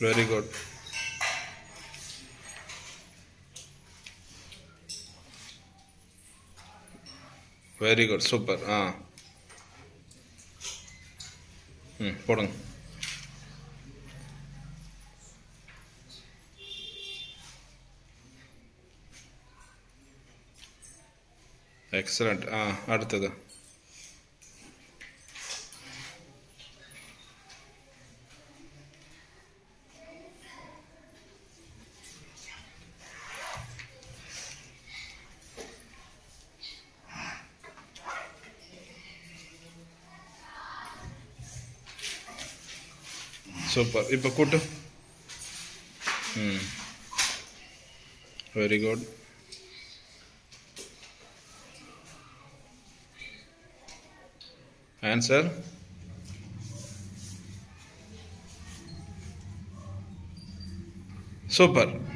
very good very good super ஆ ம் போடுங்க எக்ஸலண்ட் ஆ அடுத்தது சூப்பர் இப்போ கூட்டு ம் வெரி குட் ஆன்சர் சூப்பர்